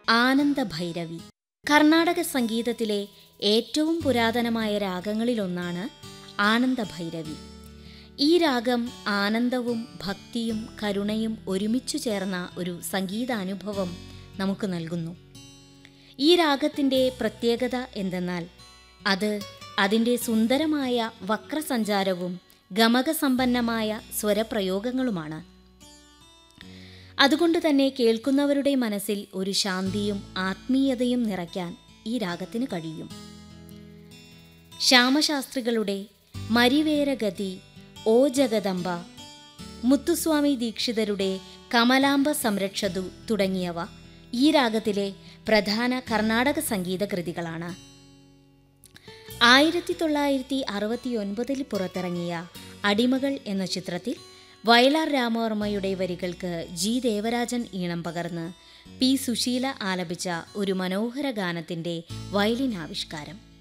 ആനന്ദഭൈരവി കർണാടക സംഗീതത്തിലെ ഏറ്റവും പുരാതനമായ രാഗങ്ങളിലൊന്നാണ് ആനന്ദഭൈരവി ഈ രാഗം ആനന്ദവും ഭക്തിയും കരുണയും ഒരുമിച്ചു ചേർന്ന ഒരു സംഗീതാനുഭവം നമുക്ക് നൽകുന്നു ഈ രാഗത്തിൻ്റെ പ്രത്യേകത എന്തെന്നാൽ അത് അതിൻ്റെ സുന്ദരമായ വക്രസഞ്ചാരവും ഗമകസമ്പന്നമായ സ്വരപ്രയോഗങ്ങളുമാണ് അതുകൊണ്ട് തന്നെ കേൾക്കുന്നവരുടെ മനസ്സിൽ ഒരു ശാന്തിയും ആത്മീയതയും നിറയ്ക്കാൻ ഈ രാഗത്തിന് കഴിയും ശ്യാമശാസ്ത്രികളുടെ മരിവേരഗതി ഓ ജഗദംബ മുത്തുസ്വാമി ദീക്ഷിതരുടെ കമലാംബ സംരക്ഷതു തുടങ്ങിയവ ഈ രാഗത്തിലെ പ്രധാന കർണാടക സംഗീത കൃതികളാണ് ആയിരത്തി തൊള്ളായിരത്തി അറുപത്തി ഒൻപതിൽ പുറത്തിറങ്ങിയ അടിമകൾ എന്ന ചിത്രത്തിൽ വയലാർ രാമവർമ്മയുടെ വരികൾക്ക് ജി ദേവരാജൻ ഈണം പകർന്ന് പി സുശീല ആലപിച്ച ഒരു മനോഹര ഗാനത്തിൻ്റെ വയലിൻ ആവിഷ്കാരം